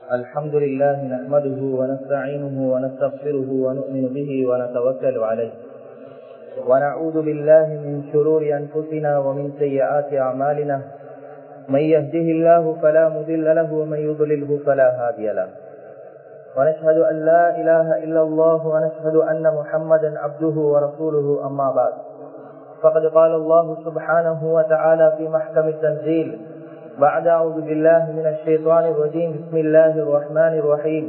الحمد لله نحمده ونستعينه ونستغفره ونؤمن به ونتوكل عليه ونعوذ بالله من شرور أنفسنا ومن سيئات أعمالنا من يهده الله فلا مذل له ومن يضلله فلا هادي له ونشهد أن لا إله إلا الله ونشهد أن محمدا عبده ورسوله أما بعد فقد قال الله سبحانه وتعالى في محكم التنزيل بعد أعوذ بالله من الشيطان الرجيم بسم الله الرحمن الرحيم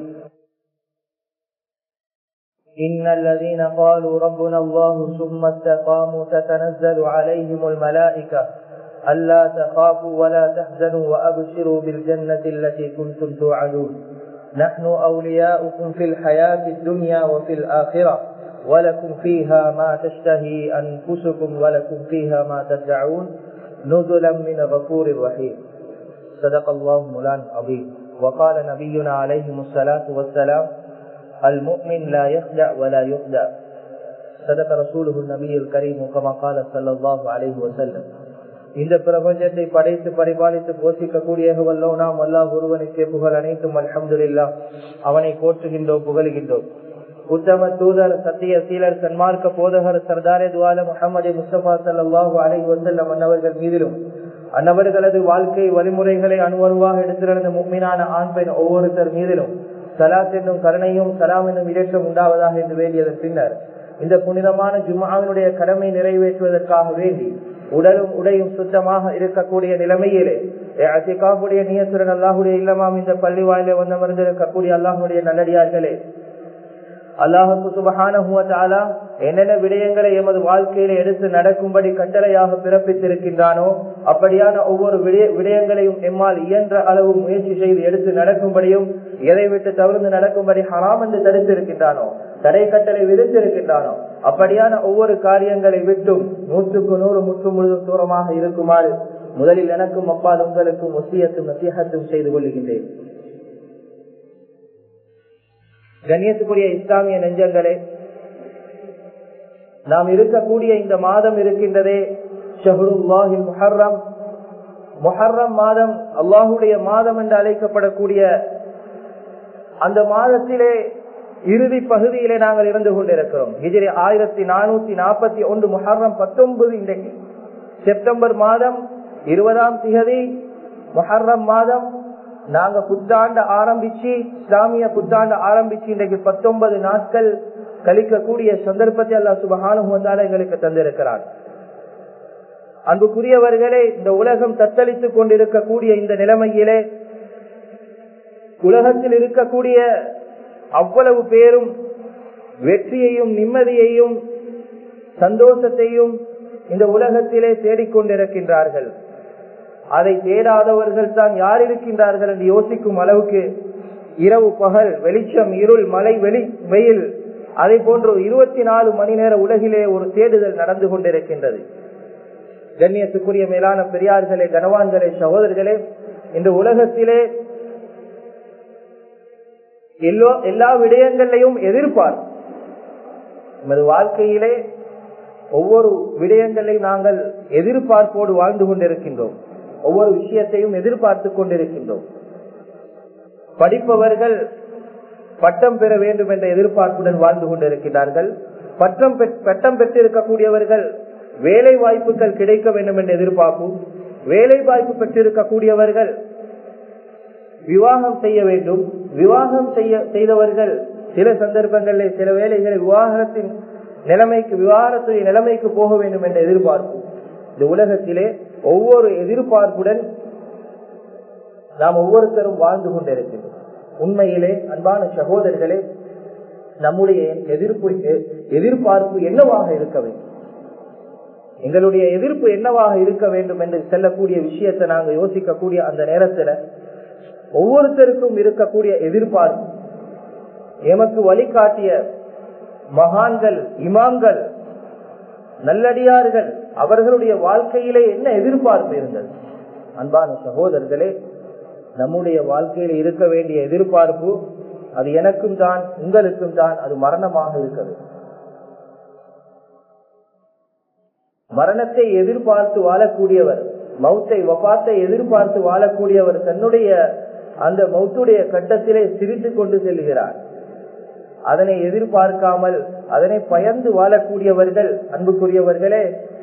إن الذين قالوا ربنا الله ثم استقاموا تتنزل عليهم الملائكة ألا تخافوا ولا تحزنوا وأبشروا بالجنة التي كنتم توعدون نحن أولياؤكم في الحياة الدنيا وفي الآخرة ولكم فيها ما تشتهي أنفسكم ولكم فيها ما تدعون نزلا من غفور رحيم صدق الله مولانا عظيم وقال نبينا عليه الصلاة والسلام المؤمن لا يخدع ولا يخدع صدق رسوله النبي الكريم كما قال صلى الله عليه وسلم இந்த பிரபஞ்சத்தை படைத்து பரிபாலித்து போஷிக்கக்கூடிய வல்லோ நாம் அல்லாஹ் ஒருவனுக்கு புகழ் அனைத்தும் அல்ஹம்துல்லா அவனை போற்றுகின்றோம் புகழுகின்றோம் உத்தம தூதர் சத்திய சீலர் சன்மார்க்க போதகர் சர்தாரே துவால முகமது முஸ்தபா சல்லாஹூ அலை வசல்லம் அன்னவர்கள் மீதிலும் அன்னவர்களது வாழ்க்கை வழிமுறைகளை அணுவருவாக எடுத்திருந்த முக்மினான ஆண் பெண் ஒவ்வொருத்தர் மீதிலும் சலாத் என்னும் கருணையும் சலாம் என்னும் இலக்கம் உண்டாவதாக என்று வேண்டியதன் பின்னர் இந்த புனிதமான ஜும்மாவினுடைய கடமை நிறைவேற்றுவதற்காக வேண்டி உடலும் உடையும் சுத்தமாக இருக்கக்கூடிய நிலைமையிலே அசிகாவுடைய நியசுரன் அல்லாஹுடைய இல்லமாம் இந்த பள்ளி வாயில வந்தமர்ந்திருக்கக்கூடிய அல்லாஹுடைய நல்லடியார்களே அல்லாஹு சுபகான என்னென்ன விடயங்களை எமது வாழ்க்கையில எடுத்து நடக்கும்படி கட்டளையாக பிறப்பித்திருக்கின்றானோ அப்படியான ஒவ்வொரு விடயங்களையும் எம்மால் இயன்ற அளவு முயற்சி செய்து எடுத்து நடக்கும்படியும் எதை விட்டு தவிர்த்து நடக்கும்படி ஹராம் என்று தடுத்திருக்கின்றானோ தடை கட்டளை விதித்திருக்கின்றானோ அப்படியான ஒவ்வொரு காரியங்களை விட்டும் நூற்றுக்கு நூறு முற்று முழுதும் தூரமாக இருக்குமாறு முதலில் எனக்கும் அப்பால் உங்களுக்கும் ஒசியத்தும் நசியகத்தும் செய்து கொள்கின்றேன் கண்ணியத்துக்குரிய இஸ்லாமிய நெஞ்சங்களே நாம் இருக்கக்கூடிய இந்த மாதம் இருக்கின்றதே ஷஹருல்லாஹில் முஹர்ரம் முஹர்ரம் மாதம் அல்லாஹுடைய மாதம் என்று அழைக்கப்படக்கூடிய அந்த மாதத்திலே இறுதி பகுதியிலே நாங்கள் இருந்து கொண்டிருக்கிறோம் ஹிஜிரி ஆயிரத்தி நானூத்தி நாற்பத்தி ஒன்று முஹர்ரம் பத்தொன்பது இன்றைக்கு செப்டம்பர் மாதம் இருபதாம் திகதி முஹர்ரம் மாதம் நாங்க புத்தாண்டு ஆரம்பிச்சு இஸ்லாமிய புத்தாண்டு ஆரம்பிச்சு இன்றைக்கு பத்தொன்பது நாட்கள் கழிக்கக்கூடிய சந்தர்ப்பத்தை அல்லா சுபகான எங்களுக்கு தந்திருக்கிறார் அன்புக்குரியவர்களே இந்த உலகம் தத்தளித்துக் கொண்டிருக்கக்கூடிய இந்த நிலைமையிலே உலகத்தில் இருக்கக்கூடிய அவ்வளவு பேரும் வெற்றியையும் நிம்மதியையும் சந்தோஷத்தையும் இந்த உலகத்திலே தேடிக்கொண்டிருக்கின்றார்கள் அதை தேடாதவர்கள் தான் யார் இருக்கின்றார்கள் என்று யோசிக்கும் அளவுக்கு இரவு பகல் வெளிச்சம் இருள் மலை வெளி வெயில் அதை போன்று இருபத்தி நாலு மணி நேர உலகிலே ஒரு தேடுதல் நடந்து கொண்டிருக்கின்றது கண்ணியத்துக்குரிய மேலான பெரியார்களே கனவான்களே சகோதரர்களே இந்த உலகத்திலே எல்லோ எல்லா விடயங்களையும் எதிர்பார் நமது வாழ்க்கையிலே ஒவ்வொரு விடயங்களையும் நாங்கள் எதிர்பார்ப்போடு வாழ்ந்து கொண்டிருக்கின்றோம் ஒவ்வொரு விஷயத்தையும் எதிர்பார்த்து கொண்டிருக்கின்றோம் படிப்பவர்கள் பட்டம் பெற வேண்டும் என்ற எதிர்பார்ப்புடன் வாழ்ந்து கொண்டிருக்கிறார்கள் பட்டம் பட்டம் பெற்றிருக்கக்கூடியவர்கள் வேலை வாய்ப்புகள் கிடைக்க வேண்டும் என்ற எதிர்பார்ப்பும் வேலை வாய்ப்பு பெற்றிருக்கக்கூடியவர்கள் விவாகம் செய்ய வேண்டும் விவாகம் செய்ய செய்தவர்கள் சில சந்தர்ப்பங்களில் சில வேலைகளை விவாகரத்தின் நிலைமைக்கு விவாகரத்துடைய நிலைமைக்கு போக வேண்டும் என்ற எதிர்பார்ப்பு இந்த உலகத்திலே ஒவ்வொரு எதிர்பார்ப்புடன் நாம் ஒவ்வொருத்தரும் வாழ்ந்து கொண்டிருக்கிறோம் உண்மையிலே அன்பான சகோதரர்களே நம்முடைய எதிர்ப்பு எதிர்பார்ப்பு என்னவாக இருக்க வேண்டும் எங்களுடைய எதிர்ப்பு என்னவாக இருக்க வேண்டும் என்று செல்லக்கூடிய விஷயத்தை நாங்கள் யோசிக்கக்கூடிய அந்த நேரத்துல ஒவ்வொருத்தருக்கும் இருக்கக்கூடிய எதிர்பார்ப்பு எமக்கு வழிகாட்டிய மகான்கள் இமாம்கள் நல்லடியார்கள் அவர்களுடைய வாழ்க்கையிலே என்ன எதிர்பார்ப்பு இருந்தது அன்பான சகோதரர்களே நம்முடைய வாழ்க்கையில இருக்க வேண்டிய எதிர்பார்ப்பு அது எனக்கும் தான் உங்களுக்கும் தான் அது மரணமாக இருக்கிறது மரணத்தை எதிர்பார்த்து வாழக்கூடியவர் மௌத்தை வபாத்தை எதிர்பார்த்து வாழக்கூடியவர் தன்னுடைய அந்த மௌத்துடைய கட்டத்திலே சிரித்துக் கொண்டு செல்கிறார் அதனை எதிர்பார்க்காமல் அதனை பயந்து வாழக்கூடியவர்கள் அன்புக்குரியவர்களே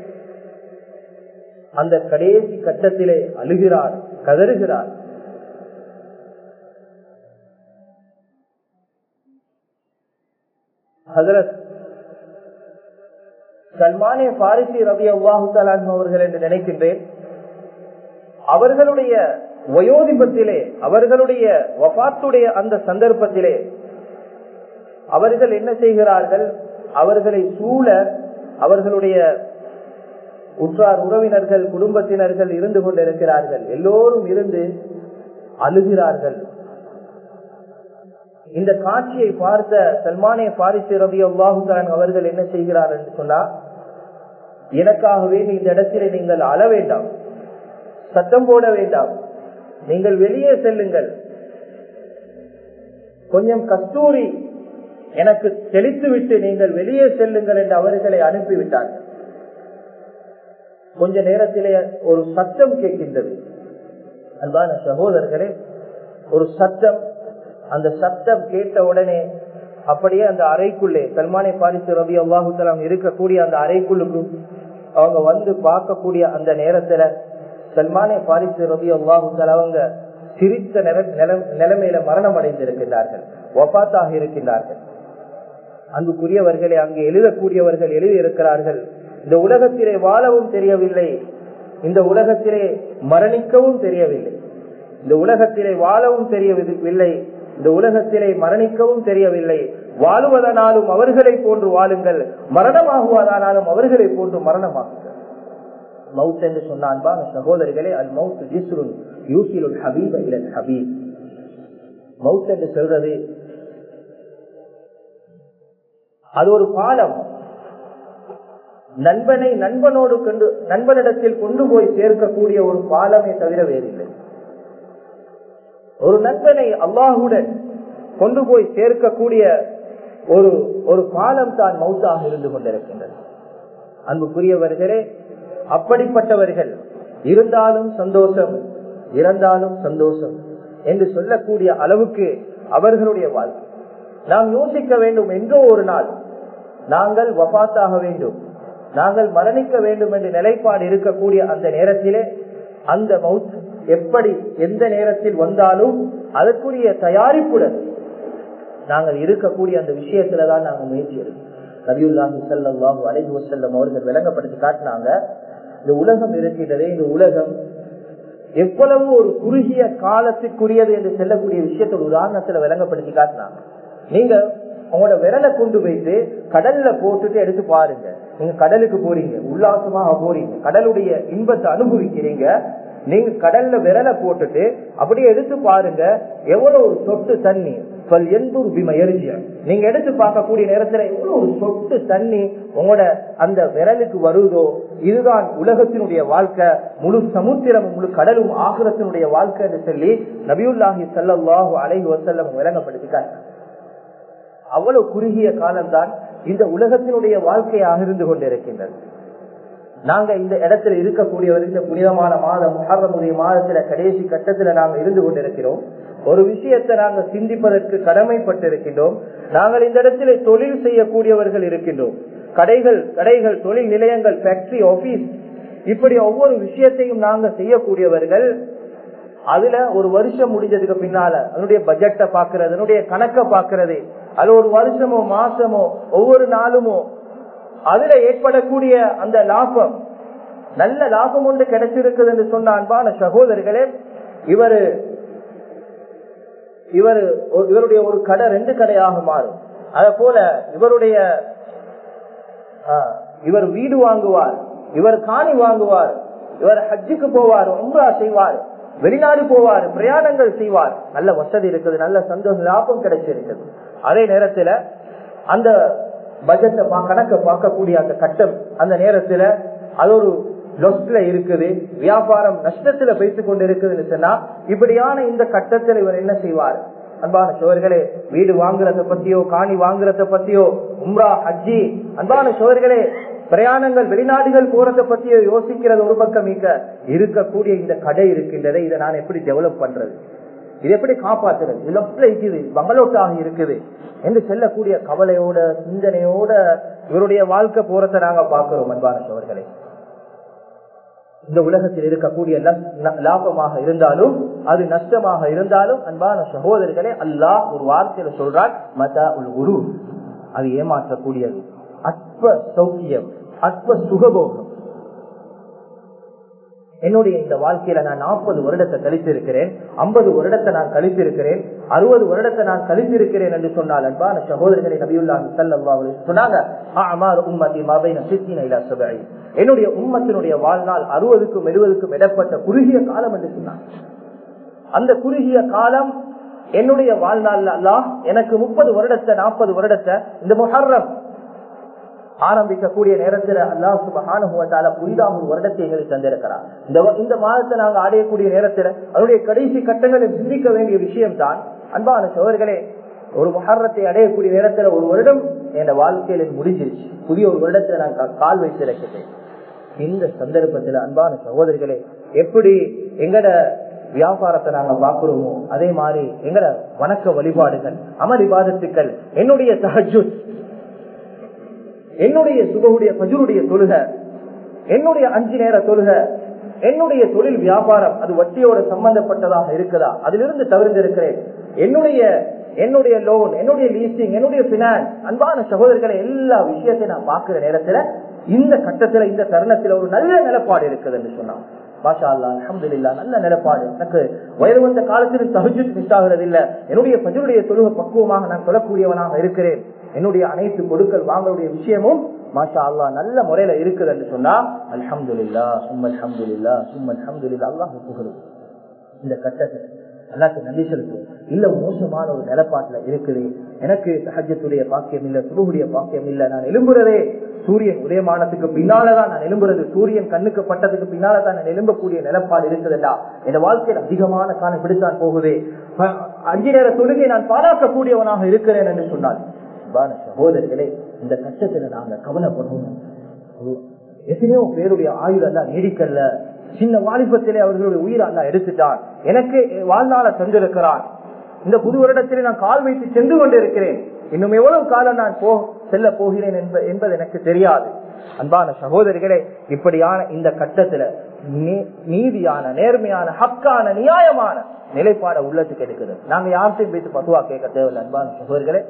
அந்த கடைசி கட்டத்திலே அழுகிறார் கதறுகிறார் ஹசரத் சல்மானே பாரிசி ரவி அவ்வாஹு அவர்கள் என்று நினைக்கின்றேன் அவர்களுடைய வயோதிபத்திலே அவர்களுடைய வபாத்துடைய அந்த சந்தர்ப்பத்திலே அவர்கள் என்ன செய்கிறார்கள் அவர்களை சூழ அவர்களுடைய உற்றார் உறவினர்கள் குடும்பத்தினர்கள் இருந்து கொண்டிருக்கிறார்கள் எல்லோரும் இருந்து அழுகிறார்கள் இந்த காட்சியை பார்த்த சல்மானே பாரிசு ரவி அல்லாஹுதான் அவர்கள் என்ன செய்கிறார் என்று சொன்னார் எனக்காகவே இந்த இடத்திலே நீங்கள் அழ வேண்டாம் சத்தம் போட வேண்டாம் நீங்கள் வெளியே செல்லுங்கள் கொஞ்சம் கஸ்தூரி எனக்கு தெளித்து விட்டு நீங்கள் வெளியே செல்லுங்கள் என்று அவர்களை அனுப்பிவிட்டார்கள் கொஞ்ச நேரத்திலே ஒரு சத்தம் கேட்கின்றது அன்பான சகோதரர்களே ஒரு சத்தம் அந்த சத்தம் கேட்ட உடனே அப்படியே அந்த அறைக்குள்ளே சல்மானை பாரிசு ரவி அல்லாஹுத்தலாம் இருக்கக்கூடிய அந்த அறைக்குள்ளுக்கும் அவங்க வந்து பார்க்கக்கூடிய அந்த நேரத்துல சல்மானே பாரிசு ரவி அல்லாஹுத்தல் அவங்க சிரித்த நிலைமையில மரணம் அடைந்திருக்கின்றார்கள் ஒப்பாத்தாக இருக்கின்றார்கள் அன்புக்குரியவர்களை அங்கு எழுதக்கூடியவர்கள் எழுதி இருக்கிறார்கள் இந்த உலகத்திலே வாழவும் தெரியவில்லை இந்த உலகத்திலே மரணிக்கவும் தெரியவில்லை இந்த உலகத்திலே வாழவும் தெரியவில்லை இந்த உலகத்திலே மரணிக்கவும் தெரியவில்லை வாழுவதனாலும் அவர்களை போன்று வாழுங்கள் மரணமாகுவதானாலும் அவர்களை போன்று மரணமாகுங்கள் மவுத் என்று சொன்னான் சகோதரிகளே அல் மவுத் ஜிஸ்ருன் யூசிலுல் ஹபீப் இல்லல் ஹபீப் மவுத் என்று சொல்றது அது ஒரு பாலம் நண்பனை நண்பனோடு கொண்டு நண்பனிடத்தில் கொண்டு போய் சேர்க்கக்கூடிய ஒரு பாலமே தவிர வேறில்லை ஒரு நண்பனை அல்லாஹுடன் கொண்டு போய் சேர்க்கக்கூடிய ஒரு ஒரு பாலம் தான் மவுத்தாக இருந்து கொண்டிருக்கின்றது அன்புக்குரியவர்களே அப்படிப்பட்டவர்கள் இருந்தாலும் சந்தோஷம் இறந்தாலும் சந்தோஷம் என்று சொல்லக்கூடிய அளவுக்கு அவர்களுடைய வாழ்க்கை நாம் யோசிக்க வேண்டும் என்றோ ஒரு நாள் நாங்கள் வபாத்தாக வேண்டும் நாங்கள் மரணிக்க வேண்டும் என்ற நிலைப்பாடு இருக்கக்கூடிய அந்த நேரத்திலே அந்த மவுத் எப்படி எந்த நேரத்தில் வந்தாலும் அதற்குரிய தயாரிப்புடன் நாங்கள் இருக்கக்கூடிய அந்த விஷயத்துலதான் நாங்கள் முயற்சி எடுக்கணும் நபியுல்லாஹி சல்லாஹூ அலைஹி வசல்லம் அவர்கள் விளங்கப்படுத்தி காட்டினாங்க இந்த உலகம் இருக்கின்றதே இந்த உலகம் எவ்வளவு ஒரு குறுகிய காலத்துக்குரியது என்று செல்லக்கூடிய விஷயத்தை ஒரு உதாரணத்துல விளங்கப்படுத்தி காட்டினாங்க நீங்க உங்களோட விரலை கொண்டு போயிட்டு கடல்ல போட்டுட்டு எடுத்து பாருங்க நீங்க கடலுக்கு போறீங்க உல்லாசமாக போறீங்க கடலுடைய இன்பத்தை அனுபவிக்கிறீங்க நீங்க கடல்ல விரலை போட்டுட்டு அப்படியே எடுத்து பாருங்க எவ்வளவு ஒரு சொட்டு தண்ணி சொல் எந்தூர் பிம எரிஞ்சிய நீங்க எடுத்து பார்க்கக்கூடிய நேரத்துல எவ்வளவு ஒரு சொட்டு தண்ணி உங்களோட அந்த விரலுக்கு வருதோ இதுதான் உலகத்தினுடைய வாழ்க்கை முழு சமுத்திரமும் முழு கடலும் ஆகிரத்தினுடைய வாழ்க்கை என்று சொல்லி நபியுல்லாஹி சல்லாஹூ அலைஹி வசல்லம் விளங்கப்படுத்திக்காங்க அவ்வளவு குறுகிய காலம்தான் இந்த உலகத்தினுடைய வாழ்க்கையாக இருந்து கொண்டிருக்கின்றது நாங்க இந்த இடத்துல இருக்கக்கூடியவர் இந்த புனிதமான மாதம் முகர்றமுடைய மாதத்துல கடைசி கட்டத்துல நாங்க இருந்து கொண்டிருக்கிறோம் ஒரு விஷயத்தை நாங்க சிந்திப்பதற்கு கடமைப்பட்டிருக்கின்றோம் நாங்கள் இந்த இடத்துல தொழில் செய்யக்கூடியவர்கள் இருக்கின்றோம் கடைகள் கடைகள் தொழில் நிலையங்கள் ஃபேக்டரி ஆபீஸ் இப்படி ஒவ்வொரு விஷயத்தையும் நாங்க செய்யக்கூடியவர்கள் அதுல ஒரு வருஷம் முடிஞ்சதுக்கு பின்னால அதனுடைய பட்ஜெட்டை பாக்குறது அதனுடைய கணக்கை பாக்குறது அது ஒரு வருஷமோ மாசமோ ஒவ்வொரு நாளுமோ அதுல ஏற்படக்கூடிய அந்த லாபம் நல்ல லாபம் ஒன்று கிடைச்சிருக்குது என்று சொன்ன அன்பான சகோதரர்களே இவரு இவர் இவருடைய ஒரு கடை ரெண்டு கடையாக மாறும் அத போல இவருடைய இவர் வீடு வாங்குவார் இவர் காணி வாங்குவார் இவர் ஹஜ்ஜுக்கு போவார் உம்ரா செய்வார் வெளிநாடு போவார் பிரயாணங்கள் செய்வார் நல்ல வசதி இருக்குது நல்ல சந்தோஷ லாபம் கிடைச்சிருக்குது அதே நேரத்துல அந்த பட்ஜெட்டை கணக்க பார்க்கக்கூடிய அந்த கட்டம் அந்த நேரத்துல அது ஒரு லொஸ்ட்ல இருக்குது வியாபாரம் நஷ்டத்துல பேசிக் கொண்டு இருக்குதுன்னு சொன்னா இப்படியான இந்த கட்டத்தில் இவர் என்ன செய்வார் அன்பான சோர்களே வீடு வாங்குறத பத்தியோ காணி வாங்குறத பத்தியோ உம்ரா ஹஜ்ஜி அன்பான சோர்களே பிரயாணங்கள் வெளிநாடுகள் போறத பத்தியோ யோசிக்கிறது ஒரு பக்கம் மிக்க இருக்கக்கூடிய இந்த கடை இருக்கின்றதை இதை நான் எப்படி டெவலப் பண்றது இது எப்படி காப்பாத்துறது இது லெப்ட்ல இருக்குது பங்களோட்டாக இருக்குது என்று செல்லக்கூடிய கவலையோட சிந்தனையோட இவருடைய வாழ்க்கை போறதை நாங்க பாக்குறோம் அன்பான சோர்களே இந்த உலகத்தில் இருக்கக்கூடிய லாபமாக இருந்தாலும் அது நஷ்டமாக இருந்தாலும் அன்பான சகோதரர்களே அல்லாஹ் ஒரு வார்த்தையில சொல்றார் மதா உல் குரு அது ஏமாற்றக்கூடியது அற்ப சௌக்கியம் அற்ப சுகபோகம் என்னுடைய இந்த வாழ்க்கையில நான் நாற்பது வருடத்தை கழித்திருக்கிறேன் ஐம்பது வருடத்தை நான் கழித்திருக்கிறேன் அறுபது வருடத்தை நான் கழித்திருக்கிறேன் என்று சொன்னால் அன்பான சகோதரர்களை நபியுல்லா சல்லா சொன்னாங்க என்னுடைய உம்மத்தினுடைய வாழ்நாள் அறுபதுக்கும் எழுபதுக்கும் இடப்பட்ட குறுகிய காலம் என்று சொன்னாங்க அந்த குறுகிய காலம் என்னுடைய வாழ்நாள் அல்லாஹ் எனக்கு முப்பது வருடத்தை நாற்பது வருடத்தை இந்த முஹர்ரம் ஆரம்பிக்கக்கூடிய நேரத்தில் அல்லாஹ் சுபகானுபவத்தால புதிதாக ஒரு வருடத்தை எங்களுக்கு தந்திருக்கிறார் இந்த இந்த மாதத்தை நாங்க அடையக்கூடிய நேரத்தில் அதனுடைய கடைசி கட்டங்களை சிந்திக்க வேண்டிய விஷயம் தான் அன்பான சோழர்களே ஒரு மகரத்தை அடையக்கூடிய நேரத்தில் ஒரு வருடம் என் வாழ்க்கையில முடிஞ்சிருச்சு புதிய ஒரு வருடத்தை நான் கால் வைத்து இறக்கிறேன் இந்த சந்தர்ப்பத்தில் அன்பான சகோதரிகளே எப்படி எங்கட வியாபாரத்தை நாங்க பாக்குறோமோ அதே மாதிரி எங்கட வணக்க வழிபாடுகள் அமர் விவாதத்துக்கள் என்னுடைய தஹஜு என்னுடைய சுபகுடைய பஜுருடைய தொழுக என்னுடைய அஞ்சு நேர தொழுக என்னுடைய தொழில் வியாபாரம் அது வட்டியோட சம்பந்தப்பட்டதாக இருக்குதா அதிலிருந்து தவிர்த்திருக்கிறேன் என்னுடைய என்னுடைய லோன் என்னுடைய லீசிங் என்னுடைய பினான்ஸ் அன்பான சகோதரர்களை எல்லா விஷயத்தையும் நான் பார்க்கிற நேரத்துல இந்த கட்டத்துல இந்த தருணத்துல ஒரு நல்ல நிலப்பாடு இருக்குது என்று சொன்னான் மாஷா அல்லா அஹமதுல்லா நல்ல நிலப்பாடு எனக்கு வயது வந்த காலத்தில் தகுஜுத் மிஸ் ஆகிறது இல்ல என்னுடைய பஜருடைய தொழுக பக்குவமாக நான் சொல்லக்கூடியவனாக இருக்கிறேன் என்னுடைய அனைத்து கொடுக்கல் வாங்களுடைய விஷயமும் மாஷா அல்லா நல்ல முறையில இருக்குது என்று சொன்னா அல்ஹம்துல்லா சும் அல்ஹம்துல்லா சும் அல்ஹம்துல்லா அல்லாஹ் புகழும் இந்த கட்டத்தில் அல்லாக்கு நன்றி செலுத்துவோம் இல்ல மோசமான ஒரு நிலப்பாட்டுல இருக்குது எனக்கு சஹஜத்துடைய பாக்கியம் இல்ல சுபகுடைய பாக்கியம் இல்ல நான் எழும்புறதே சூரியன் உதயமானத்துக்கு பின்னாலதான் நான் எழும்புறது சூரியன் கண்ணுக்கு பட்டதுக்கு பின்னாலதான் நான் எழும்பக்கூடிய நிலப்பாடு இருக்குதுல்லா என் வாழ்க்கையில் அதிகமான காலம் இப்படித்தான் போகுது அஞ்சு நேர தொழுகை நான் பாராட்டக்கூடியவனாக இருக்கிறேன் என்று சொன்னால் சகோதரர்களே இந்த கஷ்டத்துல நாங்க கவலைப்படுவோம் எத்தனையோ பேருடைய ஆயுள் எல்லாம் நீடிக்கல சின்ன வாலிபத்திலே அவர்களுடைய உயிரை அல்ல எடுத்துட்டான் எனக்கு வாழ்நாள தந்திருக்கிறான் இந்த புது வருடத்திலே நான் கால் வைத்து சென்று கொண்டிருக்கிறேன் இன்னும் எவ்வளவு காலம் நான் போ செல்ல போகிறேன் என்பது எனக்கு தெரியாது அன்பான சகோதரிகளே இப்படியான இந்த கட்டத்துல நீதியான நேர்மையான ஹக்கான நியாயமான நிலைப்பாட உள்ளத்துக்கு எடுக்குது நாங்க யார்கிட்டையும் பேசி பத்துவா கேட்க தேவையில்லை அன்பான சகோதரிகளே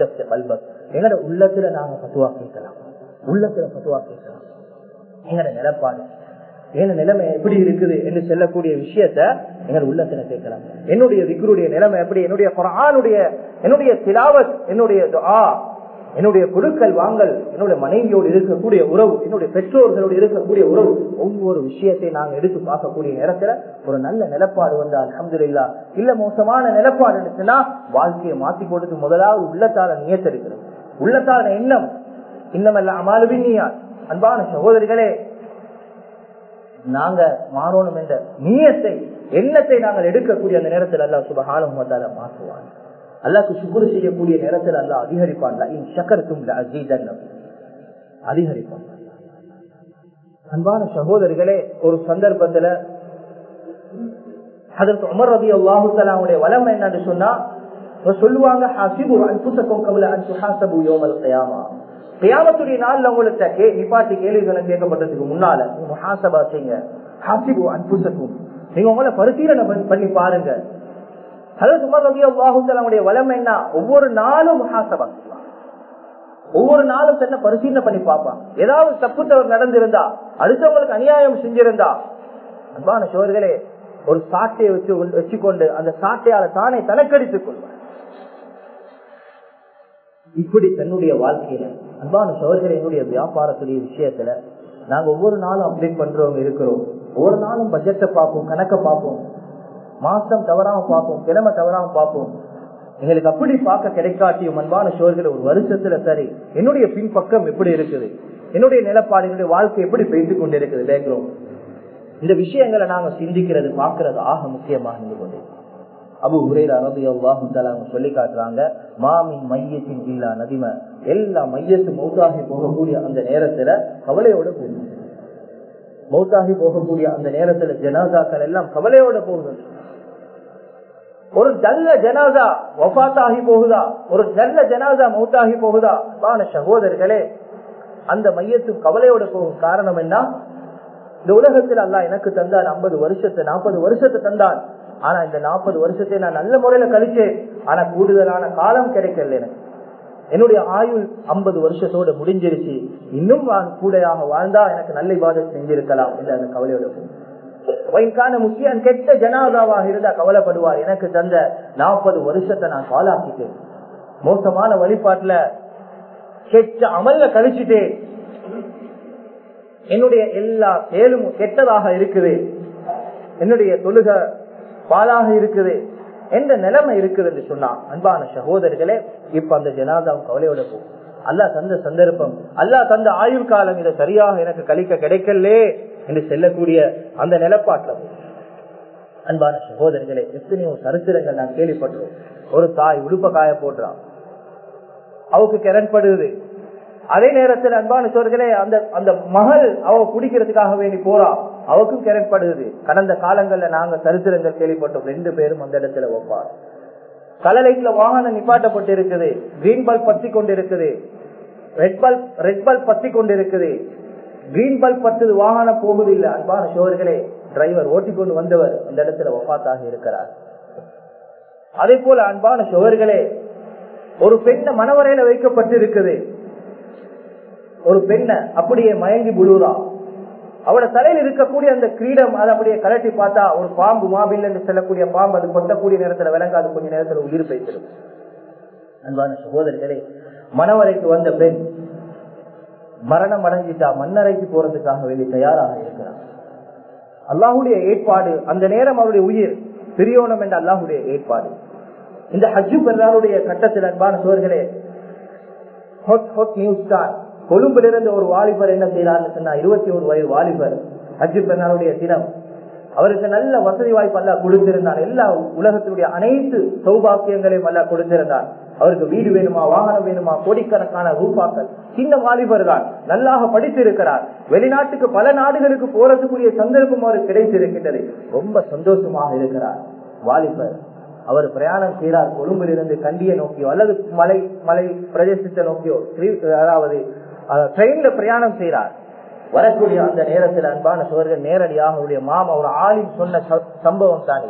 எங்கட உள்ளத்துல நாங்க பத்துவா கேட்கலாம் உள்ளத்துல பத்துவா கேட்கலாம் எங்கட நிலப்பாடு என் நிலைமை எப்படி இருக்குது என்று சொல்லக்கூடிய விஷயத்த எங்கள் உள்ளத்துல கேட்கலாம் என்னுடைய விக்ருடைய நிலைமை எப்படி என்னுடைய குரானுடைய என்னுடைய திலாவத் என்னுடைய ஆ என்னுடைய கொடுக்கல் வாங்கல் என்னுடைய மனைவியோடு இருக்கக்கூடிய உறவு என்னுடைய பெற்றோர்களோடு இருக்கக்கூடிய உறவு ஒவ்வொரு விஷயத்தை நாங்கள் எடுத்து பார்க்கக்கூடிய நேரத்துல ஒரு நல்ல நிலப்பாடு வந்தால் அஹமது இல்லா இல்ல மோசமான நிலப்பாடு இருந்துச்சுன்னா வாழ்க்கையை மாத்தி கொடுத்து முதலாவது உள்ளத்தால நியத்திருக்கிறது உள்ளத்தால எண்ணம் இன்னமல்ல அமாலுபின்னியா அன்பான சகோதரிகளே நாங்க மாறணும் என்ற நீயத்தை எண்ணத்தை நாங்கள் எடுக்கக்கூடிய அந்த நேரத்தில் அல்லா சுபகால மாற்றுவாங்க அல்லாக்கு சுகுரு செய்யக்கூடிய நேரத்தில் அல்லா அதிகரிப்பான் சக்கரத்தும் அஜீதன் அதிகரிப்பான் அன்பான சகோதரிகளே ஒரு சந்தர்ப்பத்துல அதற்கு உமர் ரவி அல்லாஹுடைய வளம் என்னன்னு சொன்னா சொல்லுவாங்க ஹசிபு அன்புசக்கம் கமல அன்பு ஹாசபு யோமல் கயாமா கியாமத்துடைய நாள்ல உங்களுக்கு நிப்பாட்டி கேள்விகளை கேட்கப்பட்டதுக்கு முன்னால நீங்க முஹாசபா செய்யுங்க ஹாசிபு அன்புசக்கும் நீங்க உங்களை பரிசீலனை பண்ணி பாருங்க அதாவது சுமார் ரவி அல்லாஹுடைய வளம் என்ன ஒவ்வொரு நாளும் முஹாசபா ஒவ்வொரு நாளும் என்ன பரிசீலனை பண்ணி பார்ப்பான் ஏதாவது தப்பு தவறு நடந்திருந்தா அடுத்தவங்களுக்கு அநியாயம் செஞ்சிருந்தா அன்பான சோர்களே ஒரு சாட்டையை வச்சு வச்சுக்கொண்டு அந்த சாட்டையால தானே தனக்கடித்துக் கொள்வார் இப்படி தன்னுடைய வாழ்க்கையில அன்பான சோழர்கள் என்னுடைய வியாபாரத்துடைய விஷயத்துல நாங்க ஒவ்வொரு நாளும் அப்டேட் பண்றவங்க இருக்கிறோம் ஒவ்வொரு நாளும் பட்ஜெட்டை பார்ப்போம் கணக்க பார்ப்போம் மாசம் தவறாம பார்ப்போம் கிழமை தவறாம பார்ப்போம் எங்களுக்கு அப்படி பார்க்க கிடைக்காட்டியும் அன்பான சோழர்கள் ஒரு வருஷத்துல சரி என்னுடைய பின்பக்கம் எப்படி இருக்குது என்னுடைய நிலப்பாடு என்னுடைய வாழ்க்கை எப்படி பேசிக் கொண்டிருக்குது பேங்கிறோம் இந்த விஷயங்களை நாங்க சிந்திக்கிறது பார்க்கறது ஆக முக்கியமாக இருந்து கொண்டு அபு ஹுரேரா ரபி அல்லாஹு சொல்லி காட்டுறாங்க மாமின் மையத்தின் இல்லா நதிம எல்லா மையத்து மௌத்தாகி போகக்கூடிய அந்த நேரத்துல கவலையோட போகுது மௌத்தாகி போகக்கூடிய அந்த நேரத்துல ஜனாதாக்கள் எல்லாம் கவலையோட போகுது ஒரு நல்ல ஜனாதா ஒஃபாத்தாகி போகுதா ஒரு நல்ல ஜனாதா மௌத்தாகி போகுதா வான சகோதரர்களே அந்த மையத்தும் கவலையோட போகும் காரணம் என்ன இந்த உலகத்தில் அல்ல எனக்கு தந்தான் ஐம்பது வருஷத்தை நாற்பது வருஷத்தை தந்தான் ஆனா இந்த நாற்பது வருஷத்தை நான் நல்ல முறையில கழிச்சேன் ஆனா கூடுதலான காலம் கிடைக்கல எனக்கு என்னுடைய ஆயுள் ஐம்பது வருஷத்தோட முடிஞ்சிருச்சு இன்னும் நான் கூடையாக வாழ்ந்தா எனக்கு நல்ல இபாதம் செஞ்சிருக்கலாம் என்று அந்த கவலையோட வயக்கான முக்கியம் கெட்ட ஜனாதாவாக இருந்தா கவலைப்படுவார் எனக்கு தந்த நாற்பது வருஷத்தை நான் காலாக்கிட்டேன் மோசமான வழிபாட்டுல கெட்ட அமல்ல கழிச்சுட்டேன் என்னுடைய எல்லா செயலும் கெட்டதாக இருக்குது என்னுடைய தொழுக பாலாக இருக்குது எந்த நிலைமை இருக்குது என்று சொன்னா அன்பான சகோதரர்களே இப்ப அந்த ஜனாதாவும் கவலையோட போகும் அல்லா தந்த சந்தர்ப்பம் அல்லா தந்த ஆயுள் காலம் இதை சரியாக எனக்கு கழிக்க கிடைக்கலே என்று செல்லக்கூடிய அந்த நிலப்பாட்டில் அன்பான சகோதரர்களே எத்தனையோ சரித்திரங்கள் நான் கேள்விப்பட்டோம் ஒரு தாய் உடுப்ப காய போடுறான் அவக்கு கிரண்படுது அதே நேரத்தில் அன்பான சோர்களே அந்த அந்த மகள் அவ குடிக்கிறதுக்காக வேண்டி போறா அவக்கும் கிரண்படுது கடந்த காலங்கள்ல நாங்க சரித்திரங்கள் கேள்விப்பட்டோம் ரெண்டு பேரும் அந்த இடத்துல வைப்பார் கலலைட்ல வாகனம் நிப்பாட்டப்பட்டு இருக்குது கிரீன் பல்ப் பத்தி கொண்டு இருக்குது ரெட் பல்ப் ரெட் பல்ப் பத்தி கொண்டு இருக்குது கிரீன் பல்ப் பத்து வாகனம் போகுது இல்ல அன்பான சோர்களே டிரைவர் ஓட்டிக்கொண்டு வந்தவர் அந்த இடத்துல ஒப்பாத்தாக இருக்கிறார் அதே போல அன்பான சோர்களே ஒரு பெண்ண மனவரையில வைக்கப்பட்டு இருக்குது ஒரு பெண்ணை அப்படியே மயங்கி புழுறா அவட தலையில் இருக்கக்கூடிய அந்த கிரீடம் அதை அப்படியே கலட்டி பார்த்தா ஒரு பாம்பு மாபில் என்று சொல்லக்கூடிய பாம்பு அது கொட்டக்கூடிய நேரத்துல விளங்காது கொஞ்ச நேரத்துல உயிர் பேசிடும் அன்பான சகோதரிகளே மனவரைக்கு வந்த பெண் மரணம் அடைஞ்சிட்டா மண்ணறைக்கு போறதுக்காக வேண்டி தயாராக இருக்கிறார் அல்லாஹுடைய ஏற்பாடு அந்த நேரம் அவருடைய உயிர் பிரியோணம் என்ற அல்லாஹுடைய ஏற்பாடு இந்த ஹஜ்ஜு பெருநாளுடைய கட்டத்தில் அன்பான சோர்களே ஹொட் ஹொட் நியூஸ் தான் கொழும்புல இருந்து ஒரு வாலிபர் என்ன செய்யறாருன்னு சொன்னா இருபத்தி ஒரு வயது வாலிபர் ஹஜ்ஜு பெருநாளுடைய தினம் அவருக்கு நல்ல வசதி வாய்ப்பு அல்ல கொடுத்திருந்தான் எல்லா உலகத்தினுடைய அனைத்து சௌபாக்கியங்களையும் அல்ல கொடுத்திருந்தான் அவருக்கு வீடு வேணுமா வாகனம் வேணுமா கோடிக்கணக்கான ரூபாக்கள் சின்ன வாலிபர் தான் நல்லாக படித்திருக்கிறார் வெளிநாட்டுக்கு பல நாடுகளுக்கு போறதுக்குரிய சந்தர்ப்பம் அவருக்கு கிடைத்திருக்கின்றது ரொம்ப சந்தோஷமாக இருக்கிறார் வாலிபர் அவர் பிரயாணம் செய்கிறார் கொழும்பிலிருந்து கண்டியை நோக்கியோ அல்லது மலை மலை பிரதேசத்தை நோக்கியோ அதாவது ட்ரெயின்ல பிரயாணம் செய்கிறார் வரக்கூடிய அந்த நேரத்தில் அன்பான சோழர்கள் நேரடியாக அவருடைய மாமா ஒரு ஆளின் சொன்ன சம்பவம் தான்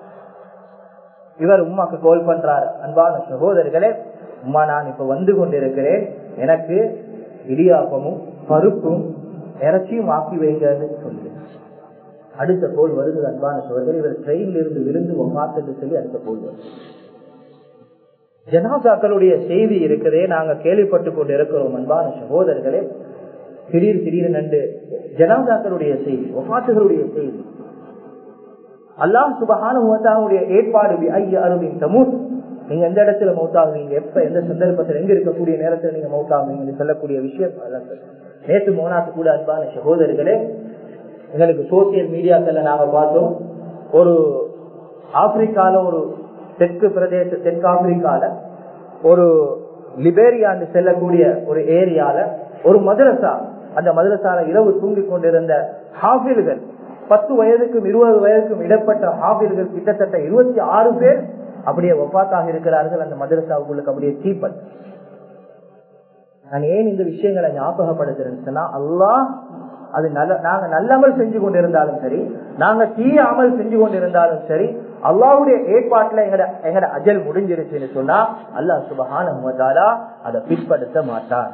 இவர் உமாக்கு கோல் பண்றார் அன்பான சகோதரர்களே உமா நான் இப்ப வந்து கொண்டிருக்கிறேன் எனக்கு இடியாப்பமும் பருப்பும் இறைச்சியும் ஆக்கி வைங்கன்னு சொல்லி அடுத்த கோல் வருது அன்பான சோழர்கள் இவர் ட்ரெயின்ல இருந்து விழுந்து பார்த்துட்டு சொல்லி அடுத்த கோல் வருது ஜனாசாக்களுடைய செய்தி இருக்குதே நாங்க கேள்விப்பட்டு கொண்டு இருக்கிறோம் அன்பான சகோதரர்களே திடீர் திடீர் நண்டு ஜனாதாக்களுடைய செய்தி ஒபாத்துகளுடைய செய்தி அல்லாம் சுபகானுடைய ஏற்பாடு அருவின் தமூத் நீங்க எந்த இடத்துல மௌத்தாகுவீங்க எப்ப எந்த சந்தர்ப்பத்தில் எங்க இருக்கக்கூடிய நேரத்தில் நீங்க மௌத்தாகுவீங்க சொல்லக்கூடிய விஷயம் நேற்று மோனாக்கு கூட அன்பான சகோதரர்களே எங்களுக்கு சோசியல் மீடியாக்கள்ல நாங்க பார்த்தோம் ஒரு ஆப்பிரிக்கால ஒரு தெற்கு பிரதேச தெற்கு ஆப்பிரிக்கால ஒரு லிபேரியான்னு செல்லக்கூடிய ஒரு ஏரியால ஒரு மதரசா அந்த மதரசால இரவு தூங்கிக் கொண்டிருந்த ஹாஃபில்கள் பத்து வயதுக்கும் இருபது வயதுக்கும் இடப்பட்ட ஹாஃபில்கள் கிட்டத்தட்ட இருபத்தி ஆறு பேர் அப்படியே ஒப்பாத்தாக இருக்கிறார்கள் அந்த மதரசாவுக்குள்ளுக்கு அப்படியே சீப்பன் நான் ஏன் இந்த விஷயங்களை ஞாபகப்படுத்துறேன்னு சொன்னா அல்லாஹ் அது நல்ல நாங்க நல்ல அமல் செஞ்சு கொண்டிருந்தாலும் சரி நாங்க தீய அமல் செஞ்சு கொண்டிருந்தாலும் சரி அல்லாவுடைய ஏற்பாட்டுல எங்கட எங்கட அஜல் முடிஞ்சிருச்சுன்னு சொன்னா அல்லாஹ் சுபஹான அதை பிற்படுத்த மாட்டான்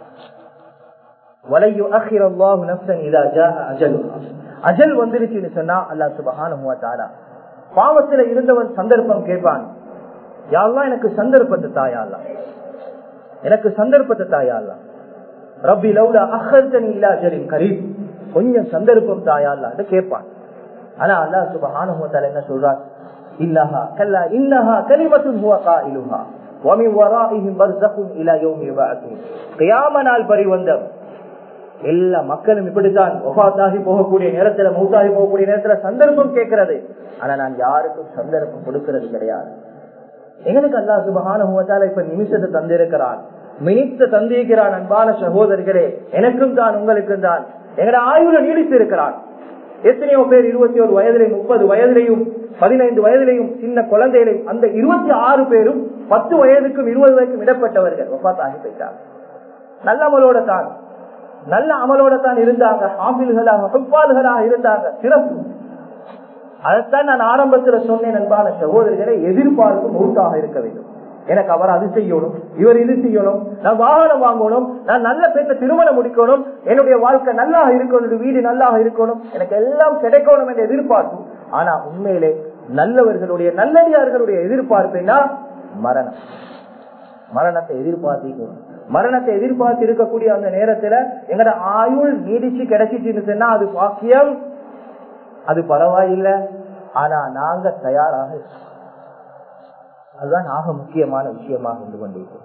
அஜல் வந்துருச்சுன்னு சொன்னா அல்லா சுபஹான பாவத்துல இருந்தவன் சந்தர்ப்பம் கேட்பான் யாரெல்லாம் எனக்கு சந்தர்ப்பத்தை தாயாலாம் எனக்கு சந்தர்ப்பத்தை தாயாலாம் ரப்பி லவுலா அஹர்தனி இலா அஜலின் கரீப் கொஞ்சம் சந்தர்ப்பம் தாயாலான்னு கேட்பான் ஆனா அல்லா சுபஹான என்ன சொல்றான் இல்லஹா கல்லா இன்னஹா கலிமத்துன் ஹுவ காயிலுஹா ومن ورائهم برزخ الى يوم يبعثون قيام நாள் பரிவந்தம் எல்லா மக்களும் இப்படித்தான் ஒஃபாத்தாகி போகக்கூடிய நேரத்துல மௌத்தாகி போகக்கூடிய நேரத்துல சந்தர்ப்பம் கேட்கிறது ஆனா நான் யாருக்கும் சந்தர்ப்பம் கொடுக்கிறது கிடையாது எங்களுக்கு அல்லா சுபகான இப்ப நிமிஷத்தை தந்திருக்கிறான் மினித்த தந்திருக்கிறான் அன்பான சகோதரர்களே எனக்கும் தான் உங்களுக்கும் தான் எங்கட ஆயுள நீடித்து இருக்கிறான் எத்தனையோ பேர் இருபத்தி ஒரு வயதிலையும் முப்பது வயதிலையும் பதினைந்து வயதிலையும் சின்ன குழந்தைகளையும் அந்த இருபத்தி ஆறு பேரும் பத்து வயதுக்கும் இருபது வயதுக்கும் இடப்பட்டவர்கள் ஒப்பாத்தாகி போயிட்டாங்க நல்ல அமலோட தான் நல்ல அமலோட தான் இருந்தாங்க ஆபில்களாக ஹுப்பால்களாக இருந்தாங்க சிறப்பு அதைத்தான் நான் ஆரம்பத்துல சொன்னேன் அன்பான சகோதரர்களை எதிர்பார்க்கும் மூத்தாக இருக்க வேண்டும் எனக்கு அவர் அது செய்யணும் இவர் இது செய்யணும் நான் வாகனம் வாங்கணும் நான் நல்ல பேச திருமணம் முடிக்கணும் என்னுடைய வாழ்க்கை நல்லா இருக்கணும் வீடு நல்லா இருக்கணும் எனக்கு எல்லாம் கிடைக்கணும் என்ற எதிர்பார்ப்பு ஆனா உண்மையிலே நல்லவர்களுடைய நல்லடியார்களுடைய எதிர்பார்ப்புனா மரணம் மரணத்தை எதிர்பார்த்திக்கணும் மரணத்தை எதிர்பார்த்து இருக்கக்கூடிய அந்த நேரத்துல எங்கட ஆயுள் நீடிச்சு கிடைச்சிச்சுன்னு சொன்னா அது பாக்கியம் அது பரவாயில்லை ஆனா நாங்க தயாராக இருக்கோம். அதுதான் ஆக முக்கியமான விஷயமாக இருந்து கொண்டிருக்கிறோம்